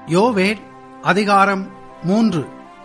யோவேல் அதிகாரம் மூன்று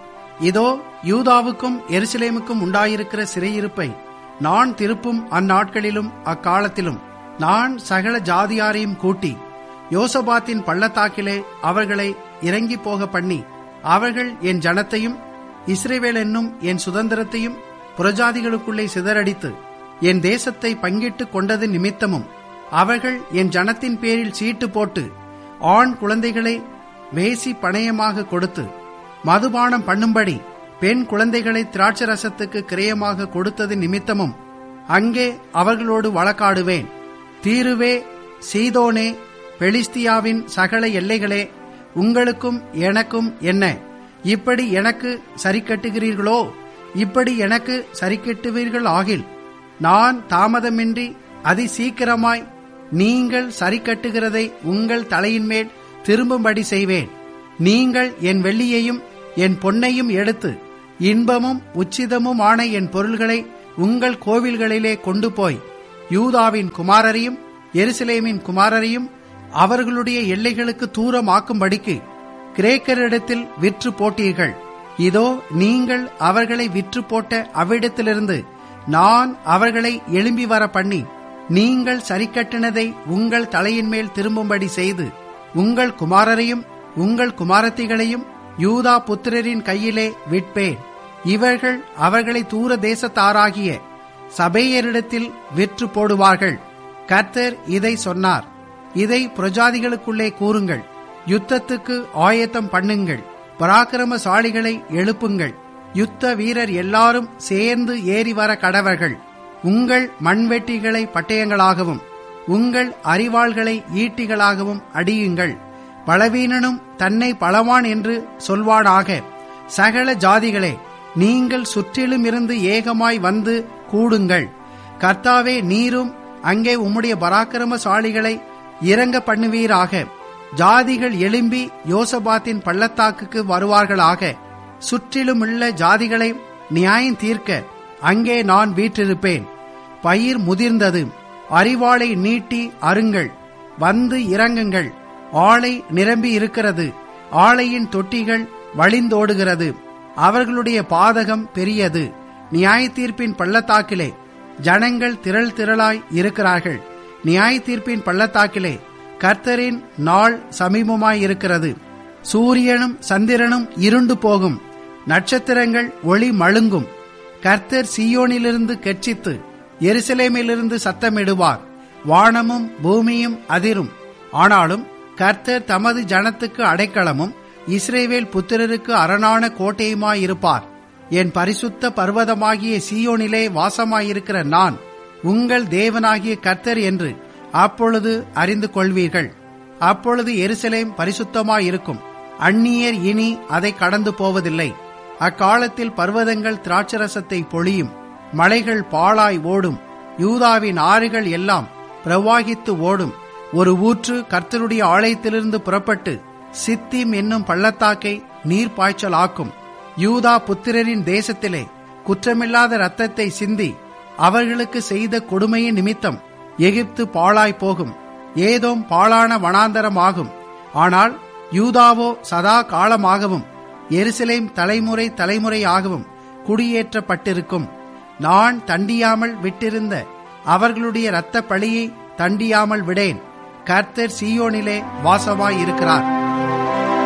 இதோ யூதாவுக்கும் எருசலேமுக்கும் உண்டாயிருக்கிற சிறையிருப்பை நான் திருப்பும் அந்நாட்களிலும் அக்காலத்திலும் நான் சகல ஜாதியாரையும் கூட்டி யோசபாத்தின் பள்ளத்தாக்கிலே அவர்களை இறங்கி போக பண்ணி அவர்கள் என் ஜனத்தையும் இஸ்ரேவேல் என்னும் என் சுதந்திரத்தையும் புறஜாதிகளுக்குள்ளே சிதறடித்து என் தேசத்தை பங்கிட்டு கொண்டது நிமித்தமும் அவர்கள் என் ஜனத்தின் பேரில் சீட்டு போட்டு ஆண் குழந்தைகளை வேசி பணயமாக கொடுத்து மதுபானம் பண்ணும்படி பெண் குழந்தைகளை திராட்சரசத்துக்கு கிரயமாக கொடுத்தது நிமித்தமும் அங்கே அவர்களோடு வழக்காடுவேன் தீருவே சீதோனே பெலிஸ்தியாவின் சகல எல்லைகளே உங்களுக்கும் எனக்கும் என்ன இப்படி எனக்கு சரிக்கட்டுகிறீர்களோ இப்படி எனக்கு சரிக்கட்டுவீர்கள் ஆகில் நான் தாமதமின்றி அதி சீக்கிரமாய் நீங்கள் சரிக்கட்டுகிறதை உங்கள் தலையின் மேல் திரும்பும்படி செய்வேன் நீங்கள் என் வெள்ளியையும் என் பொன்னையும் எடுத்து இன்பமும் உச்சிதமுமான என் பொருள்களை உங்கள் கோவில்களிலே கொண்டு போய் யூதாவின் குமாரரையும் எருசலேமின் குமாரரையும் அவர்களுடைய எல்லைகளுக்கு தூரமாக்கும்படிக்கு கிரேக்கரிடத்தில் விற்று போட்டீர்கள் இதோ நீங்கள் அவர்களை விற்று போட்ட அவ்விடத்திலிருந்து நான் அவர்களை எழும்பி வர பண்ணி நீங்கள் சரிக்கட்டினதை உங்கள் தலையின் மேல் திரும்பும்படி செய்து உங்கள் குமாரரையும் உங்கள் குமாரத்திகளையும் யூதா புத்திரரின் கையிலே விற்பேன் இவர்கள் அவர்களை தூர தேசத்தாராகிய சபையரிடத்தில் விற்று போடுவார்கள் கர்த்தர் இதை சொன்னார் இதை பிரஜாதிகளுக்குள்ளே கூறுங்கள் யுத்தத்துக்கு ஆயத்தம் பண்ணுங்கள் பராக்கிரமசாலிகளை எழுப்புங்கள் யுத்த வீரர் எல்லாரும் சேர்ந்து ஏறி வர கடவர்கள் உங்கள் மண்வெட்டிகளை பட்டயங்களாகவும் உங்கள் அரிவாள்களை ஈட்டிகளாகவும் அடியுங்கள் பலவீனனும் தன்னை பலவான் என்று சொல்வானாக சகல ஜாதிகளே நீங்கள் சுற்றிலும் இருந்து ஏகமாய் வந்து கூடுங்கள் கர்த்தாவே நீரும் அங்கே உம்முடைய பராக்கிரமசாலிகளை இறங்க பண்ணுவீராக ஜாதிகள் எழும்பி யோசபாத்தின் பள்ளத்தாக்குக்கு வருவார்களாக சுற்றிலுமுள்ள ஜாதிகளை நியாயம் தீர்க்க அங்கே நான் வீற்றிருப்பேன் பயிர் முதிர்ந்தது அறிவாளை நீட்டி அருங்கள் வந்து இறங்குங்கள் ஆலை நிரம்பி இருக்கிறது ஆலையின் தொட்டிகள் வழிந்தோடுகிறது அவர்களுடைய பாதகம் பெரியது நியாய தீர்ப்பின் பள்ளத்தாக்கிலே ஜனங்கள் திரள் திரளாய் இருக்கிறார்கள் நியாய தீர்ப்பின் பள்ளத்தாக்கிலே கர்த்தரின் நாள் சமீபமாயிருக்கிறது சூரியனும் சந்திரனும் இருண்டு போகும் நட்சத்திரங்கள் ஒளி மழுங்கும் கர்த்தர் சியோனிலிருந்து கெர்ச்சித்து எருசலேமிலிருந்து சத்தமிடுவார் வானமும் பூமியும் அதிரும் ஆனாலும் கர்த்தர் தமது ஜனத்துக்கு அடைக்கலமும் இஸ்ரேவேல் புத்திரருக்கு அரணான கோட்டையுமாயிருப்பார் என் பரிசுத்த பர்வதமாகிய சியோனிலே வாசமாயிருக்கிற நான் உங்கள் தேவனாகிய கர்த்தர் என்று அப்பொழுது அறிந்து கொள்வீர்கள் அப்பொழுது எருசலேம் பரிசுத்தமாயிருக்கும் அந்நியர் இனி அதை கடந்து போவதில்லை அக்காலத்தில் பர்வதங்கள் திராட்சரசத்தை பொழியும் மலைகள் பாழாய் ஓடும் யூதாவின் ஆறுகள் எல்லாம் பிரவாகித்து ஓடும் ஒரு ஊற்று கர்த்தருடைய ஆலயத்திலிருந்து புறப்பட்டு சித்திம் என்னும் பள்ளத்தாக்கை நீர் பாய்ச்சலாக்கும் யூதா புத்திரரின் தேசத்திலே குற்றமில்லாத ரத்தத்தை சிந்தி அவர்களுக்கு செய்த கொடுமையின் நிமித்தம் எகிப்து பாழாய் போகும் ஏதோம் பாழான வனாந்தரமாகும் ஆனால் யூதாவோ சதா காலமாகவும் எருசலேம் தலைமுறை தலைமுறையாகவும் குடியேற்றப்பட்டிருக்கும் நான் தண்டியாமல் விட்டிருந்த அவர்களுடைய இரத்த பழியை தண்டியாமல் விடேன் கர்த்தர் சியோனிலே வாசமாயிருக்கிறார்